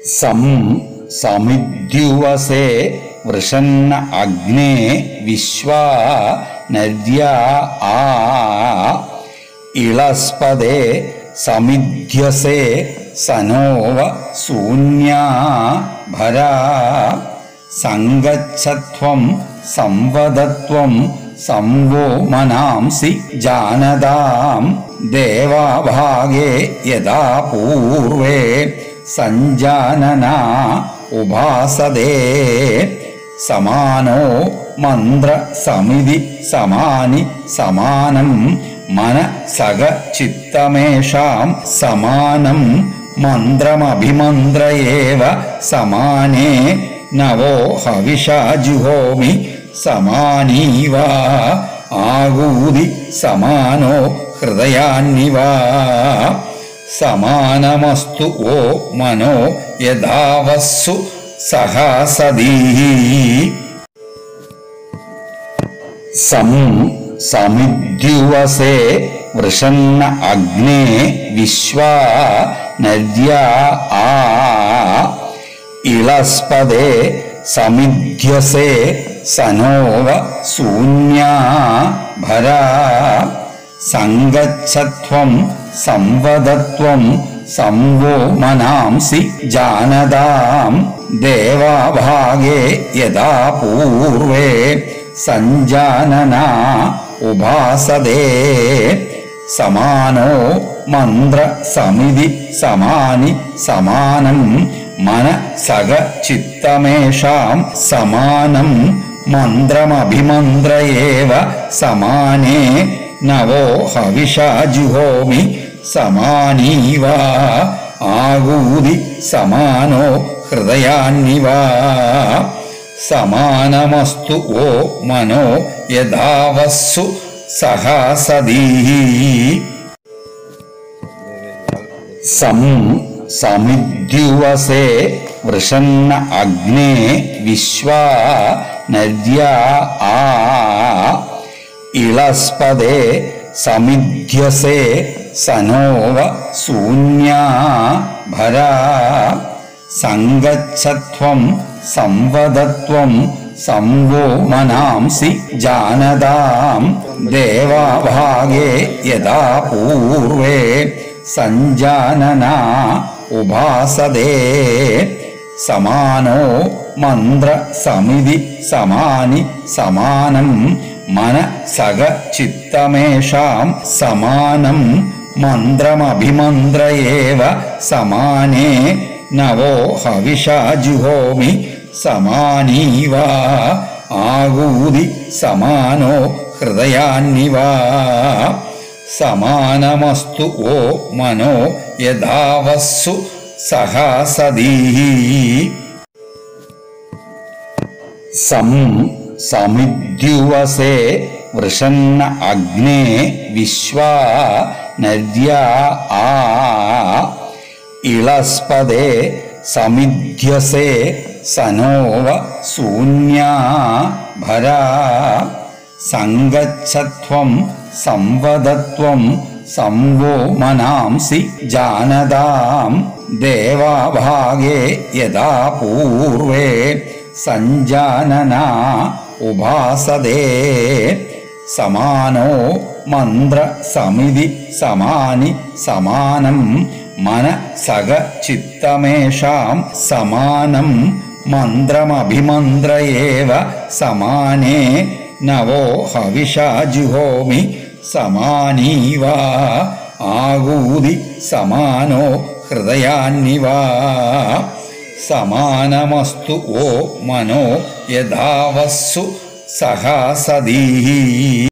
some സമിദ്യുവസേ വൃഷന്ന അഗ്നേ വിശ്വാ നര്യാ ആ ഇളസ്പദേ സമിധ്യസേ സനോവ ശൂന്യാ ഭരാ സങ്കച്ഛത്വം സംവദത്വം സംവോ മനാംസി ജാനതാം ദേവാഭാഗേ യഥാ പൂർവേ സഞ്ജാനനാ ഉപാസതേ സമാനോ മന്ത്ര സമിതി സമാനി സമാനം മന സക ചിത്തമേഷാം സമാനം മന്ത്രമഭിമന്ത്രയേവ സമാനേ നവോ ഹവിഷാജുഹോമി സമാനീവ ആകൂതി സമാനോ ഹൃദയാന്നിവ സമാനമസ്തു ഓ മനോ യഥാവസ്സു സഹാസദീ സം സമിദ്യുവസേ വൃഷന്ന അഗ്നേ വിശ്വാ നര്യാ ആ ഇളസ്പദേ സമിധ്യസേ സനോവ ശൂന്യാ ഭരാ സങ്കച്ഛത്വം സംവദത്വം സംവോ മനാംസി ജാനതാം ദേവാഭാഗേ യഥാ പൂർവേ സഞ്ജാനനാ ഉപാസതേ സമാനോ മന്ത്ര സമിതി സമാനി സമാനം മന സക ചിത്തമേഷാം സമാനം മന്ത്രമഭിമന്ത്രയേവ സമാനേ നവോ ഹവിഷാജുഹോമി സമാനീവ ആകൂതി സമാനോ ഹൃദയാന്നിവ സമാനമസ്തു ഓ മനോ യഥാവസ്സു സഹാസദീ സം സമിദ്യുവസേ വൃഷന്ന അഗ്നേ വിശ്വാ നര്യാ ആ ഇളസ്പദേ സമിധ്യസേ സനോവ ശൂന്യാ ഭരാ സങ്കച്ഛത്വം സംവദത്വം സംവോ മനാംസി ജാനതാം ദേവാഭാഗേ യഥാ പൂർവേ സഞ്ജാനനാ ഉപാസതേ സമാനോ മന്ത്ര സമിതി സമാനി സമാനം മന സക ചിത്തമേഷാം സമാനം മന്ത്രമഭിമന്ത്രയേവ സമാനേ നവോ ഹവിഷാജുഹോമി സമാനീവ ആകൂതി സമാനോ ഹൃദയാന്നിവ സമാനമസ്തു ഓ മനോ യഥാവസ്സു സഹാസദീ സം സമിദ്യുവസേ വൃഷന്ന അഗ്നേ വിശ്വാ നര്യാ ആ ഇളസ്പദേ സമിധ്യസേ സനോവ ശൂന്യാ ഭരാ സങ്കച്ഛത്വം സംവദത്വം സംവോ മനാംസി ജാനതാം ദേവാഭാഗേ യഥാ പൂർവേ സഞ്ജാനനാ ഉപാസതേ സമാനോ മന്ത്ര സമിതി സമാനി സമാനം മന സക ചിത്തമേഷാം സമാനം മന്ത്രമഭിമന്ത്രയേവ സമാനേ നവോ ഹവിഷാജുഹോമി സമാനീവ ആകൂതി സമാനോ ഹൃദയാന്നിവ സമാനമസ്തു ഓ മനോ യഥാവസ്സു സഹാസദീ